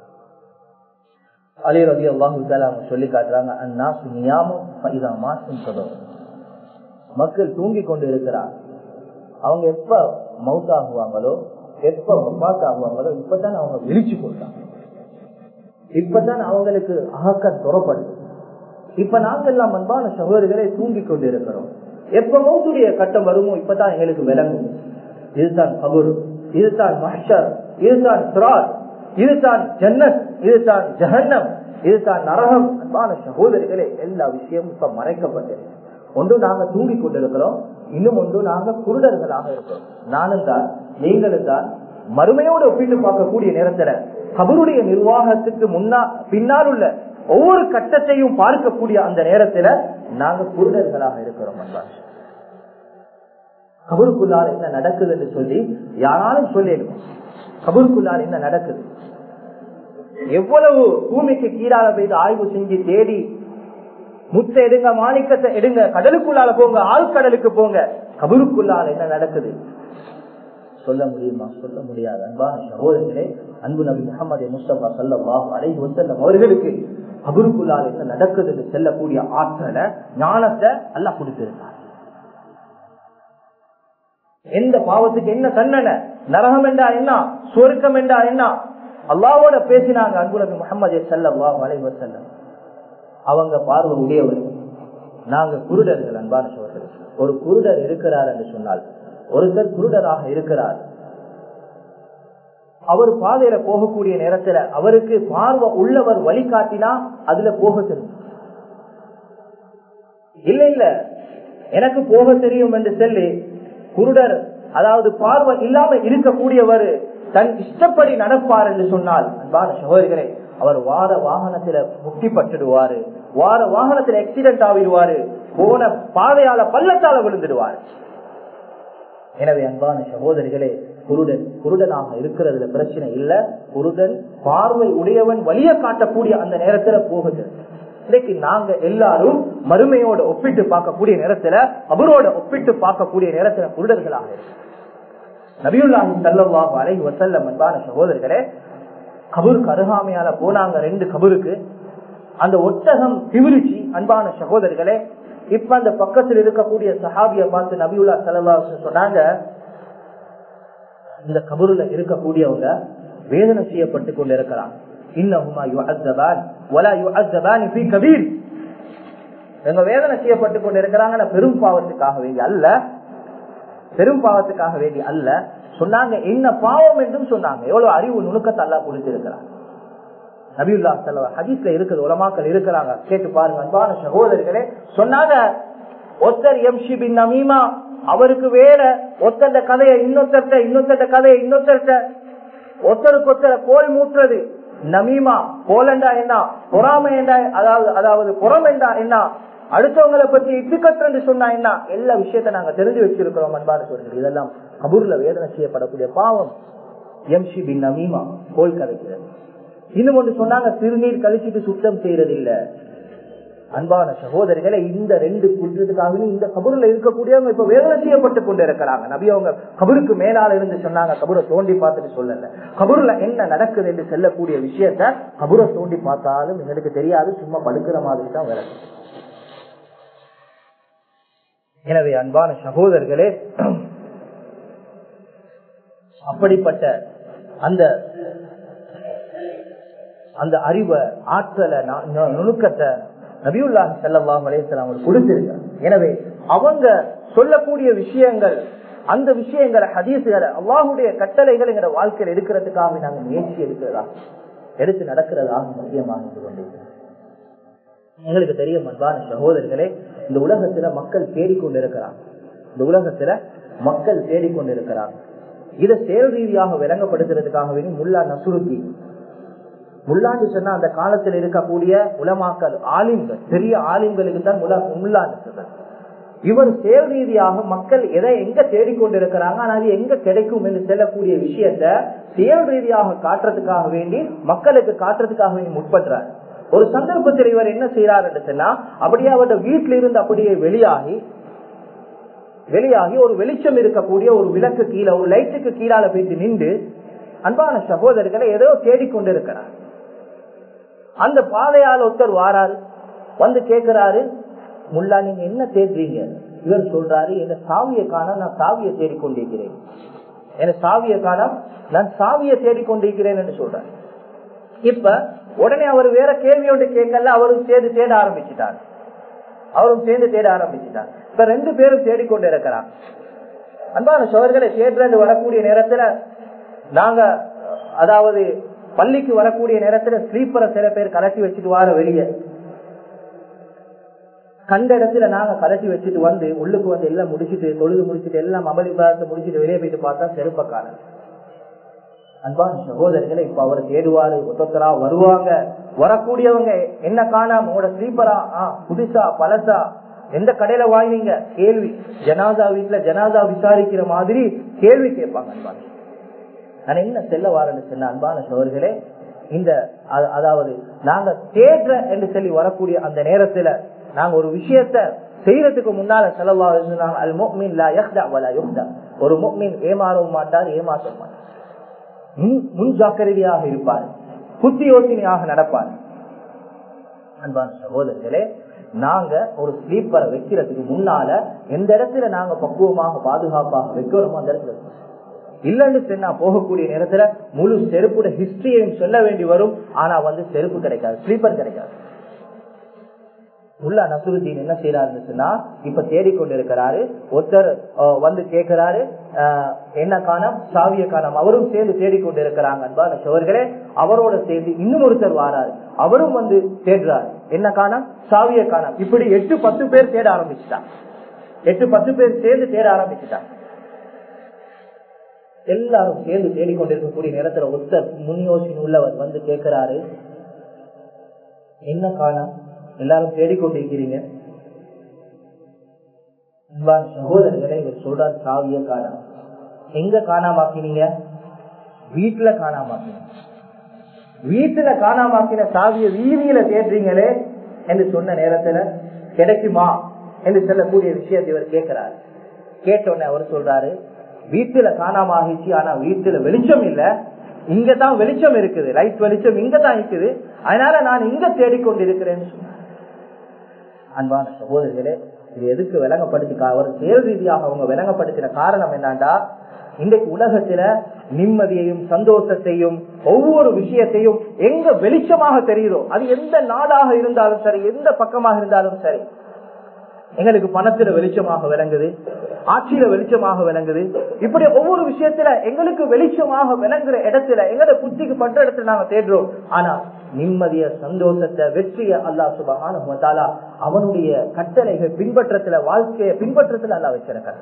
அலி ரவி அல்லாஹு சொல்லி காட்டுறாங்க அண்ணா சுனியாமும் பைதாமா சொல்றோம் மக்கள் தூங்கி கொண்டு இருக்கிறார் அவங்க எப்ப மவுத் ஆகுவாங்களோ எப்ப மப்பாத் ஆகுவாங்களோ இப்பதான் அவங்க விழிச்சு கொள்றாங்க இப்பதான் அவங்களுக்கு அகக்கம் துறப்படுது இப்ப நாங்க எல்லாம் அன்பான சகோதரிகளை தூங்கி கொண்டு இருக்கிறோம் எப்ப மௌத்துடைய கட்டம் வருமோ இப்பதான் எங்களுக்கு விளங்கும் இதுதான் கபுர் இதுதான் மஹர் இதுதான் சுராத் இதுதான் ஜன்னத் இதுதான் ஜஹன்னம் இதுதான் நரகம் அன்பான சகோதரிகளே எல்லா விஷயமும் இப்ப மறைக்கப்பட்டிருக்கு ஒன்று நாங்க தூங்கி கொண்டிருக்கிறோம் இன்னும் ஒன்று நாங்க குருடர்களாக இருக்கிறோம் நானும் தான் நீங்களும் தான் மறுமையோடு ஒப்பிட்டு பார்க்கக்கூடிய நேரத்துல கபருடைய நிர்வாகத்துக்கு முன்னா பின்னால் உள்ள ஒவ்வொரு கட்டத்தையும் பார்க்கக்கூடிய அந்த நேரத்துல நாங்க குருடர்களாக இருக்கிறோம் அன்பான கபருக்குள்ளால் என்ன நடக்குது என்று சொல்லி யாராலும் சொல்லிடும் கபருக்குள்ளால் என்ன நடக்குது எவ்வளவு பூமிக்கு கீழால போய் ஆய்வு செஞ்சு தேடி முத்த எடுங்க மாணிக்கத்தை எடுங்க கடலுக்குள்ளால போங்க ஆழ்கடலுக்கு போங்க கபருக்குள்ளால என்ன நடக்குது சொல்ல முடியுமா சொல்ல முடியாது அன்பான சகோதரர்களே அன்பு நபி முகமது முஸ்தபா சல்லாஹ் அலை வசல்லம் அவர்களுக்கு கபருக்குள்ளால் என்ன நடக்குது என்று செல்லக்கூடிய ஆற்றலை ஞானத்தை எல்லாம் கொடுத்திருக்கார் எந்த பாவத்துக்கு என்ன தண்டனை நரகம் என்றா என்ன சுவர்க்கம் என்றா என்ன அல்லாவோட பேசினாங்க அன்பு நபி முகமது சல்லாஹ் அலை வசல்லம் அவங்க பார்வை உடையவர் நாங்க குருடர்கள் அன்பான சோழர்கள் ஒரு குருடர் இருக்கிறார் என்று சொன்னால் ஒருத்தர் குருடராக இருக்கிறார் அவர் பாதையில போகக்கூடிய நேரத்துல அவருக்கு பார்வை உள்ளவர் வழிகாட்டினா அதுல போக தெரியும் இல்ல இல்ல எனக்கு போக தெரியும் என்று சொல்லி குருடர் அதாவது பார்வை இல்லாம இருக்கக்கூடியவர் தன் இஷ்டப்படி நடப்பார் என்று சொன்னால் அன்பான சகோதரிகளே அவர் வார வாகனத்துல முட்டி பட்டுடுவாரு வார வாகனத்துல ஆக்சிடென்ட் ஆகிடுவாரு போன பாதையால பள்ளத்தால விழுந்துடுவாரு எனவே அன்பான சகோதரிகளே குருடன் குருடனாக இருக்கிறதுல பிரச்சனை இல்ல குருடன் பார்வை உடையவன் வழிய காட்டக்கூடிய அந்த நேரத்துல போகுது இன்னைக்கு நாங்க எல்லாரும் மறுமையோட ஒப்பிட்டு பார்க்கக்கூடிய நேரத்துல அவரோட ஒப்பிட்டு பார்க்கக்கூடிய நேரத்துல குருடர்களாக இருக்கு நபியுல்லாஹி சல்லாஹ் அலை வசல்லம் அன்பான சகோதரர்களே கபருக்கு அருகாமையால போனாங்க ரெண்டு கபருக்கு அந்த ஒட்டகம் திவிரிச்சி அன்பான சகோதரர்களே இப்ப அந்த பக்கத்தில் இருக்கக்கூடிய சஹாபிய பார்த்து நபியுல்லா சல்லா சொன்னாங்க இந்த கபருல இருக்கக்கூடியவங்க வேதனை செய்யப்பட்டு கொண்டு இருக்கிறாங்க இன்னஹுமா யுஅஸ்ஸபான் வலா யுஅஸ்ஸபான் ஃபீ கபீர் எங்க வேதனை செய்யப்பட்டு கொண்டு இருக்கிறாங்க பெரும் பாவத்துக்காக வேண்டி அல்ல பெரும் பாவத்துக்காக வேண்டி அல்ல சொன்னாங்க என்ன பாவம் என்றும் சொன்னாங்க எவ்வளவு அறிவு நுணுக்கத்தை அல்லா கொடுத்திருக்கிறாங்க நபியுல்லா செல்வ ஹதீஸ்ல இருக்குது உலமாக்கள் இருக்கிறாங்க கேட்டு பாருங்க அன்பான சகோதரிகளே சொன்னாங்க ஒத்தர் எம்ஷி பின் நமீமா அவருக்கு வேற ஒத்தந்த கதையை இன்னொருத்த இன்னொருத்த கதையை இன்னொருத்த ஒத்தருக்கு ஒத்தர கோல் மூட்டுறது நமீமா கோலண்டா என்ன பொறாமை என்றா அதாவது அதாவது புறம் என்றா என்ன அடுத்தவங்களை பத்தி இட்டுக்கட்டு சொன்னா என்ன எல்லா விஷயத்த நாங்க தெரிஞ்சு வச்சிருக்கிறோம் அன்பான சொல்றது இதெல்லாம் கபூர்ல வேதனை செய்யப்படக்கூடிய பாவம் எம்ஷி பின் நமீமா கோல் கதைக்கிறது இன்னும் ஒன்று சொன்னாங்க சிறுநீர் கழிச்சிட்டு சுத்தம் செய்யறது இல்ல அன்பான சகோதரிகளை இந்த ரெண்டு குற்றத்துக்காக இந்த கபூர்ல இருக்கக்கூடியவங்க இப்ப வேதனை செய்யப்பட்டு கொண்டு இருக்கிறாங்க நபி அவங்க கபருக்கு மேலால இருந்து சொன்னாங்க கபூரை தோண்டி பார்த்துட்டு சொல்லல கபூர்ல என்ன நடக்குது என்று செல்லக்கூடிய விஷயத்த கபூரை தோண்டி பார்த்தாலும் எங்களுக்கு தெரியாது சும்மா படுக்கிற மாதிரி தான் வேலை எனவே அன்பான சகோதரர்களே அப்படிப்பட்ட அந்த அந்த அறிவை ஆற்றலை நுணுக்கத்தை நபியுல்லாஹி செல்லவாஹ் அலேசலாம் அவர் கொடுத்திருக்கார் எனவே அவங்க சொல்லக்கூடிய விஷயங்கள் அந்த விஷயங்களை ஹதீசுகளை அல்லாஹுடைய கட்டளைகள் எங்க வாழ்க்கையில் எடுக்கிறதுக்காக நாங்கள் முயற்சி எடுக்கிறதா எடுத்து நடக்கிறதாக முக்கியமாக இருந்து கொண்டிருக்கிறோம் எங்களுக்கு தெரியும் அன்பான சகோதரர்களே இந்த உலகத்துல மக்கள் தேடிக்கொண்டிருக்கிறாங்க இந்த உலகத்துல மக்கள் தேடிக்கொண்டிருக்கிறாங்க இதை செயல் ரீதியாக விளங்கப்படுத்துறதுக்காக வேண்டி முல்லா நசுருத்தி முல்லான்னு சொன்னா அந்த காலத்தில் இருக்கக்கூடிய உலமாக்கல் ஆலிம்கள் பெரிய ஆலிம்களுக்கு தான் முல்லா முல்லான்னு சொல்றாங்க இவர் செயல் ரீதியாக மக்கள் எதை எங்க தேடிக்கொண்டிருக்கிறாங்க ஆனா அது எங்க கிடைக்கும் என்று செல்லக்கூடிய விஷயத்த செயல் ரீதியாக காட்டுறதுக்காக வேண்டி மக்களுக்கு காட்டுறதுக்காக வேண்டி முற்படுறார் ஒரு சந்தர்ப்பத்தில் இவர் என்ன செய்யறார் என்று சொன்னா அப்படியே அவருடைய வீட்டில இருந்து அப்படியே வெளியாகி வெளியாகி ஒரு வெளிச்சம் இருக்கக்கூடிய ஒரு விளக்கு கீழே ஒரு லைட்டுக்கு கீழால போயிட்டு நின்று அன்பான சகோதரர்களை ஏதோ தேடிக்கொண்டிருக்கிறார் அந்த பாதையால் ஒருத்தர் வாராரு வந்து கேட்கிறாரு முல்லா நீங்க என்ன தேடுறீங்க இவர் சொல்றாரு என்ன சாவியை காண நான் சாவியை தேடிக்கொண்டிருக்கிறேன் என்ன சாவியை காண நான் சாவியை தேடிக்கொண்டிருக்கிறேன் என்று சொல்றாரு இப்ப உடனே அவர் வேற கேள்வி ஒன்று கேட்கல அவரும் சேர்ந்து தேட ஆரம்பிச்சுட்டார் அவரும் சேர்ந்து தேட ஆரம்பிச்சுட்டார் இப்ப ரெண்டு பேரும் தேடிக்கொண்டு இருக்கிறான் அன்பான சோழர்களை தேடுறது வரக்கூடிய நேரத்துல நாங்க அதாவது பள்ளிக்கு வரக்கூடிய நேரத்துல ஸ்லீப்பரை சில பேர் கலட்டி வச்சுட்டு வார வெளியே கண்ட இடத்துல நாங்க கலட்டி வச்சுட்டு வந்து உள்ளுக்கு வந்து எல்லாம் முடிச்சுட்டு தொழுது முடிச்சுட்டு எல்லாம் அமளி பாதத்தை முடிச்சுட்டு வெளியே போயிட்டு பார்த்தா செருப்பக்காரன் அன்பான சகோதரர்களை இப்ப அவர் தேடுவாரு ஒத்தரா வருவாங்க வரக்கூடியவங்க என்ன காணாம உங்களோட ஸ்லீப்பரா ஆஹ் புதுசா பழசா எந்த கடையில வாங்கினீங்க கேள்வி ஜனாதா வீட்டுல ஜனாதா விசாரிக்கிற மாதிரி கேள்வி கேட்பாங்க அன்பான நான் என்ன செல்ல வாரன்னு சொன்ன அன்பான சோர்களே இந்த அதாவது நாங்க தேடுற என்று சொல்லி வரக்கூடிய அந்த நேரத்துல நாங்க ஒரு விஷயத்த செய்யறதுக்கு முன்னால செலவா ஒரு முக்மின் ஏமாறவும் மாட்டார் ஏமாற்ற மாட்டார் முன் ஜாக்கிரதையாக இருப்பார் புத்தி யோசனையாக நடப்பார் அன்பான சகோதரர்களே நாங்க ஒரு ஸ்லீப்பரை வைக்கிறதுக்கு முன்னால எந்த இடத்துல நாங்க பக்குவமாக பாதுகாப்பாக வைக்கிறோமோ அந்த இடத்துல இல்லன்னு சொன்னா போகக்கூடிய நேரத்துல முழு செருப்புட ஹிஸ்டரியையும் சொல்ல வேண்டி வரும் ஆனா வந்து செருப்பு கிடைக்காது ஸ்லீப்பர் கிடைக்காது முல்லா நசுருதீன் என்ன செய்யறாருன்னு சொன்னா இப்ப தேடிக்கொண்டிருக்கிறாரு ஒருத்தர் வந்து கேட்கிறாரு என்ன காணம் சாவிய காணம் அவரும் சேர்ந்து தேடிக்கொண்டிருக்கிறாங்க அன்பான சோர்களே அவரோட சேர்ந்து இன்னும் ஒருத்தர் வாராரு அவரும் வந்து தேடுறாரு என்ன காணம் சாவிய காணம் இப்படி எட்டு பத்து பேர் தேட ஆரம்பிச்சுட்டான் எட்டு பத்து பேர் சேர்ந்து தேட ஆரம்பிச்சுட்டான் எல்லாரும் சேர்ந்து தேடிக்கொண்டிருக்கக்கூடிய நேரத்துல ஒருத்தர் முன் யோசனை உள்ளவர் வந்து கேட்கிறாரு என்ன காணம் எல்லாரும் தேடிக்கொண்டிருக்கிறீங்க சகோதரர்களை இவர் சொல்றார் சாவிய காணாம எங்க காணாமாக்கினீங்க வீட்டுல காணாமாக்கினீங்க வீட்டுல காணாமாக்கின சாவிய வீதியில தேடுறீங்களே என்று சொன்ன நேரத்துல கிடைக்குமா என்று சொல்லக்கூடிய விஷயத்தை இவர் கேட்கிறார் கேட்டோடனே அவர் சொல்றாரு வீட்டுல காணாம ஆகிச்சு ஆனா வீட்டுல வெளிச்சம் இல்ல இங்கதான் வெளிச்சம் இருக்குது லைட் வெளிச்சம் இங்கதான் இருக்குது அதனால நான் இங்க தேடிக்கொண்டிருக்கிறேன்னு சொன்னார் அன்பான சகோதரிகளே இது எதுக்கு விளங்கப்படுத்தி அவர் செயல் ரீதியாக அவங்க விளங்கப்படுத்தின காரணம் என்னண்டா இன்றைக்கு உலகத்துல நிம்மதியையும் சந்தோஷத்தையும் ஒவ்வொரு விஷயத்தையும் எங்க வெளிச்சமாக தெரியுதோ அது எந்த நாடாக இருந்தாலும் சரி எந்த பக்கமாக இருந்தாலும் சரி எங்களுக்கு பணத்துல வெளிச்சமாக விளங்குது ஆட்சியில வெளிச்சமாக விளங்குது இப்படி ஒவ்வொரு விஷயத்துல எங்களுக்கு வெளிச்சமாக விளங்குற இடத்துல எங்களோட புத்திக்கு பண்ற இடத்துல நாங்க தேடுறோம் ஆனா நிம்மதிய சந்தோஷத்தை வெற்றிய அல்லா சுபகான அவனுடைய கட்டளைகள் பின்பற்றத்துல வாழ்க்கைய பின்பற்றத்துல அல்லா வச்சிருக்காங்க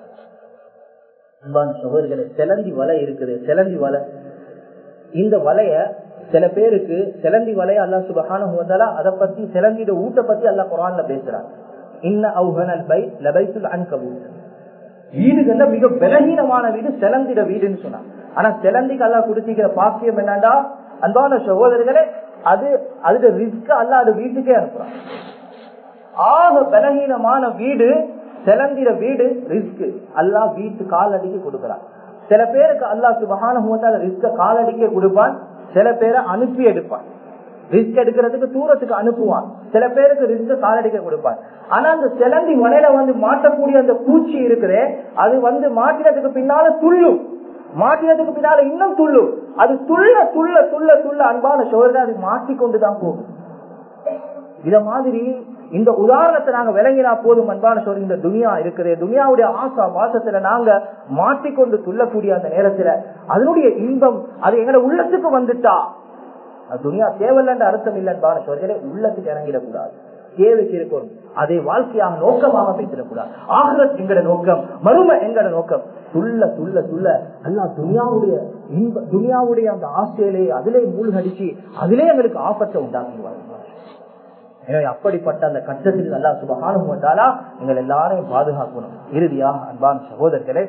சகோதரர்களை செலந்தி வலை இருக்குது செலந்தி வலை இந்த வலைய சில பேருக்கு செலந்தி வலைய அல்லா சுபகான அதை பத்தி செலந்தியோட ஊட்ட பத்தி அல்லா குரான்ல பேசுறாங்க இன்ன அவுகனல் பை லபைத்துல் அன்கபூத் வீடுகள்ல மிக பலகீனமான வீடு செலந்திட வீடுன்னு சொன்னாங்க ஆனா செலந்திக்கு அல்லா கொடுத்திக்கிற பாக்கியம் என்னண்டா அன்பான சகோதரர்களே அது அதுக்கு ரிஸ்க் அல்ல அது வீட்டுக்கே அனுப்புறான் ஆக பலகீனமான வீடு செலந்திர வீடு ரிஸ்க் அல்லா வீட்டு காலடிக்கு கொடுக்கிறான் சில பேருக்கு அல்லா சுபகான ரிஸ்க காலடிக்க கொடுப்பான் சில பேரை அனுப்பி எடுப்பான் ரிஸ்க் எடுக்கிறதுக்கு தூரத்துக்கு அனுப்புவான் சில பேருக்கு ரிஸ்க் காலடிக்க கொடுப்பான் ஆனா அந்த சிலந்தி மலையில வந்து மாட்டக்கூடிய அந்த பூச்சி இருக்குதே அது வந்து மாட்டினதுக்கு பின்னால துள்ளும் மாட்டினதுக்கு பின்னால இன்னும் துள்ளும் அது துள்ள துள்ள துள்ள துள்ள அன்பான சோழர்கள் அது மாட்டிக்கொண்டுதான் போகும் இத மாதிரி இந்த உதாரணத்தை நாங்க விளங்கினா போதும் அன்பான சொல்லி இந்த துனியா இருக்குது துனியாவுடைய ஆசா பாசத்துல நாங்க மாட்டிக்கொண்டு துள்ளக்கூடிய அந்த நேரத்துல அதனுடைய இன்பம் அது எங்கட உள்ளத்துக்கு வந்துட்டா அது துனியா தேவையில்லைன்ற அர்த்தம் இல்லைன்னு சொல்றே உள்ளத்துக்கு இறங்கிடக்கூடாது தேவைக்கு இருக்கணும் அதை வாழ்க்கையாக நோக்கமாக பேசிடக்கூடாது ஆகரத் எங்கட நோக்கம் மறுமை எங்கட நோக்கம் துள்ள துள்ள துள்ள அல்லா துனியாவுடைய இன்ப துனியாவுடைய அந்த ஆசையிலே அதிலே மூழ்கடிச்சு அதிலே எங்களுக்கு ஆபத்தை உண்டாக்குவாங்க எனவே அப்படிப்பட்ட அந்த கட்டத்தில் நல்லா சுபகானுமத்தாலா எங்கள் எல்லாரையும் பாதுகாக்கணும் இறுதியாக அன்பான் சகோதரர்களே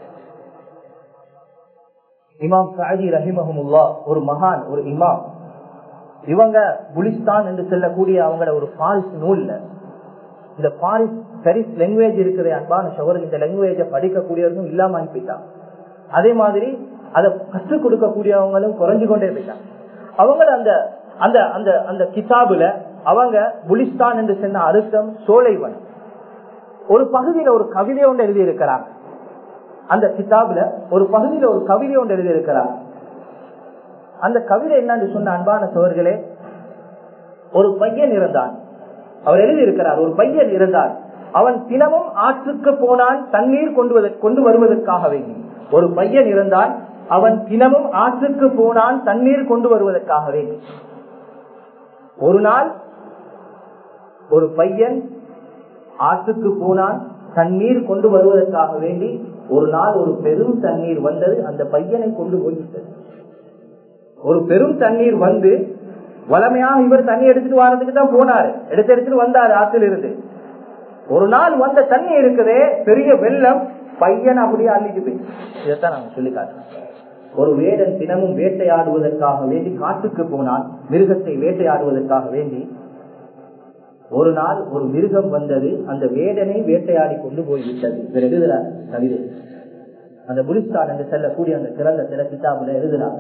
இமாம் சாஜி ரஹிமஹமுல்லா ஒரு மகான் ஒரு இமாம் இவங்க புலிஸ்தான் என்று சொல்லக்கூடிய அவங்களோட ஒரு பாரிஸ் நூல்ல இந்த பாரிஸ் பெரிஸ் லாங்குவேஜ் இருக்குது அன்பான சகோதரர் இந்த லாங்குவேஜ படிக்கக்கூடியவர்களும் இல்லாம போயிட்டாங்க அதே மாதிரி அதை கற்றுக் கொடுக்கக்கூடியவங்களும் குறைஞ்சு கொண்டே போயிட்டாங்க அவங்க அந்த அந்த அந்த அந்த கிதாபுல அவங்க புலிஸ்தான் என்று சொன்ன அர்த்தம் சோலைவன் ஒரு பகுதியில ஒரு கவிதை ஒன்று எழுதி இருக்கிறாங்க அந்த கிதாபுல ஒரு பகுதியில ஒரு கவிதை ஒன்று எழுதி இருக்கிறாங்க அந்த கவிதை என்னன்னு சொன்ன அன்பான சோர்களே ஒரு பையன் இருந்தான் அவர் எழுதி இருக்கிறார் ஒரு பையன் இருந்தான் அவன் தினமும் ஆற்றுக்கு போனான் தண்ணீர் கொண்டு கொண்டு வருவதற்காக வேண்டி ஒரு பையன் இருந்தான் அவன் தினமும் ஆற்றுக்கு போனான் தண்ணீர் கொண்டு வருவதற்காக வேண்டி ஒரு நாள் ஒரு பையன் ஆற்றுக்கு போனான் தண்ணீர் கொண்டு வருவதற்காக வேண்டி ஒரு நாள் ஒரு பெரும் தண்ணீர் வந்தது அந்த பையனை கொண்டு போய்விட்டது ஒரு பெரும் தண்ணீர் வந்து வளமையாக இவர் தண்ணி எடுத்துட்டு வரதுக்கு தான் போனாரு எடுத்து எடுத்துட்டு வந்தாரு ஆற்றில் இருந்து ஒரு நாள் வந்த தண்ணி இருக்குதே பெரிய வெள்ளம் பையன் அப்படியே அள்ளிட்டு போய் இதைத்தான் நாங்க சொல்லி காட்டுறோம் ஒரு வேடன் தினமும் வேட்டையாடுவதற்காக வேண்டி காட்டுக்கு போனான் மிருகத்தை வேட்டையாடுவதற்காக வேண்டி ஒரு நாள் ஒரு மிருகம் வந்தது அந்த வேடனை வேட்டையாடி கொண்டு போய்விட்டது இவர் எழுதுறார் கவிதை அந்த புலிஸ்தான் என்று செல்லக்கூடிய அந்த சிறந்த சில கிதாபுல எழுதுறார்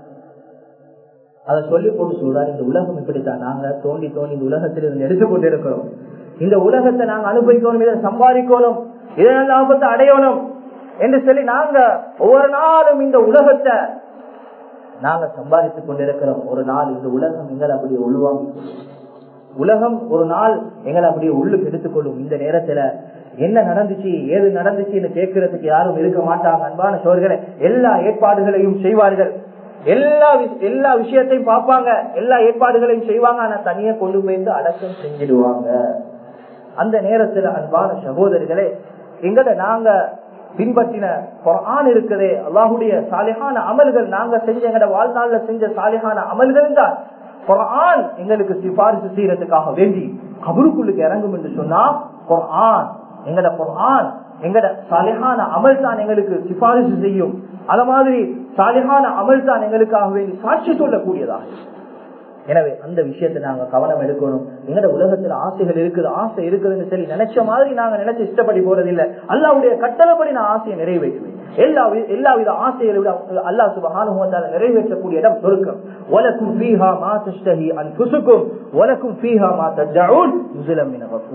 அதை சொல்லி போட்டு சொல்றாரு இந்த உலகம் இப்படித்தான் நாங்க தோண்டி தோண்டி இந்த உலகத்தில் இருந்து எடுத்துக்கொண்டு இருக்கிறோம் இந்த உலகத்தை நாங்க அனுபவிக்கணும் இதை சம்பாதிக்கணும் இதன் லாபத்தை அடையணும் என்று சொல்லி நாங்க ஒவ்வொரு நாளும் இந்த உலகத்தை நாங்க சம்பாதித்துக் கொண்டிருக்கிறோம் ஒரு நாள் இந்த உலகம் எங்களை அப்படியே உள்வாங்கி உலகம் ஒரு நாள் எங்களை அப்படியே உள்ளுக்கு எடுத்துக்கொள்ளும் இந்த நேரத்துல என்ன நடந்துச்சு ஏது நடந்துச்சுன்னு கேட்கறதுக்கு யாரும் இருக்க மாட்டாங்க அன்பான சோர்களே எல்லா ஏற்பாடுகளையும் செய்வார்கள் எல்லா எல்லா விஷயத்தையும் பார்ப்பாங்க எல்லா ஏற்பாடுகளையும் செய்வாங்க ஆனா தனியா கொண்டு போயிருந்து அடக்கம் செஞ்சிடுவாங்க அந்த நேரத்துல அன்பான சகோதரிகளே எங்கட நாங்க பின்பற்றின குரான் இருக்குதே அல்லாஹுடைய சாலிகான அமல்கள் நாங்க செஞ்ச எங்கட வாழ்நாள்ல செஞ்ச சாலிகான அமல்கள் தான் குரான் எங்களுக்கு சிபாரிசு செய்யறதுக்காக வேண்டி கபருக்குள்ளுக்கு இறங்கும் என்று சொன்னா குரான் எங்கட குரான் எங்கட சாலிகான அமல் தான் எங்களுக்கு சிபாரிசு செய்யும் அத மாதிரி சாலிகான அமல் தான் எங்களுக்காக வேண்டி சாட்சி சொல்லக்கூடியதாக எனவே அந்த விஷயத்தை நாங்க கவனம் எடுக்கணும் எங்கட உலகத்துல ஆசைகள் இருக்குது ஆசை இருக்குதுன்னு சொல்லி நினைச்ச மாதிரி நாங்க நினைச்சு இஷ்டப்படி போறதில்லை அல்லாவுடைய கட்டளப்படி நான் ஆசையை நிறைவேற்றுவேன் எல்லா எல்லா வித ஆசைகளை விட அல்லா சுபகானுவத்தால நிறைவேற்றக்கூடிய இடம் சொருக்கம் உலக்கும் பீஹா மா தஷ்டஹி அன் புசுக்கும் உலக்கும் பீஹா மா தஜ்ஜவுன் முஸ்லிம்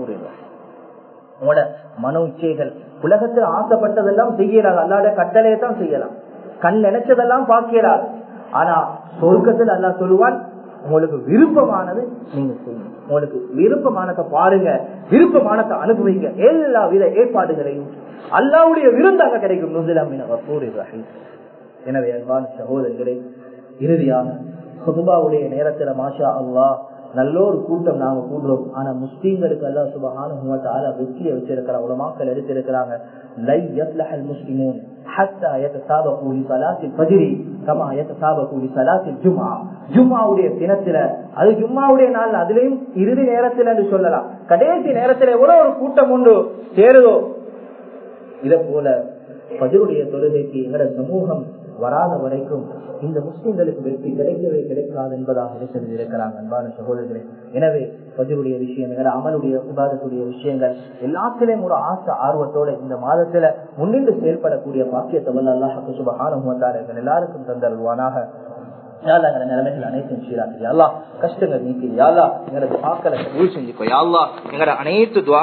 உங்களோட மனோ இச்சைகள் உலகத்தில் ஆசைப்பட்டதெல்லாம் செய்யலாம் அல்லாத கட்டளையை தான் செய்யலாம் கண் நினைச்சதெல்லாம் பார்க்கிறார் ஆனா சொர்க்கத்தில் அல்லா சொல்லுவான் உங்களுக்கு விருப்பமானது நீங்க செய்யுங்க உங்களுக்கு விருப்பமானதை பாருங்க விருப்பமானதை அனுபவிங்க எல்லா வித ஏற்பாடுகளையும் அல்லாவுடைய விருந்தாக கிடைக்கும் நுசிலாமின் எனவே அன்பான சகோதரர்களே இறுதியாக சுபாவுடைய நேரத்துல மாஷா அல்லா நல்ல ஒரு கூட்டம் நாங்க கூடுறோம் ஆனா முஸ்லீம்களுக்கு அல்லா சுபகான வெற்றியை வச்சிருக்கிற உலமாக்கள் எடுத்திருக்கிறாங்க லை யப்லஹல் முஸ்லிமூன் حتى يتسابقوا لصلاه الفجر كما يتسابقوا لصلاه الجمعه ஜும்மாவுடைய தினத்துல அது ஜும்மாவுடைய நாள் அதுலயும் இறுதி நேரத்துல என்று சொல்லலாம் கடைசி நேரத்துல எவ்வளவு ஒரு கூட்டம் உண்டு சேருதோ இத போல பதிலுடைய தொழுகைக்கு எங்கட சமூகம் வராத வரைக்கும் இந்த முஸ்லிம்களுக்கு வெற்றி கிடைக்கவே கிடைக்காது என்பதாக எடுத்து இருக்கிறாங்க அன்பான சகோதரர்களே எனவே பதிலுடைய விஷயம் எங்கட அமலுடைய உபாதத்துடைய விஷயங்கள் எல்லாத்திலையும் ஒரு ஆசை ஆர்வத்தோட இந்த மாதத்துல முன்னின்று செயல்படக்கூடிய பாக்கியத்தை வல்ல அல்லாஹ் சுபகானுவத்தார்கள் எல்லாருக்கும் தந்தருவானாக யாழ்லா எங்க நிலைமைகள் அனைத்தும் சீராக்குது யாழ்லா கஷ்டங்கள் நீக்கி யாழ்லா எங்களது ஆக்களை கபூல் செஞ்சுக்கோ யாழ்லா எங்களோட அனைத்து துவா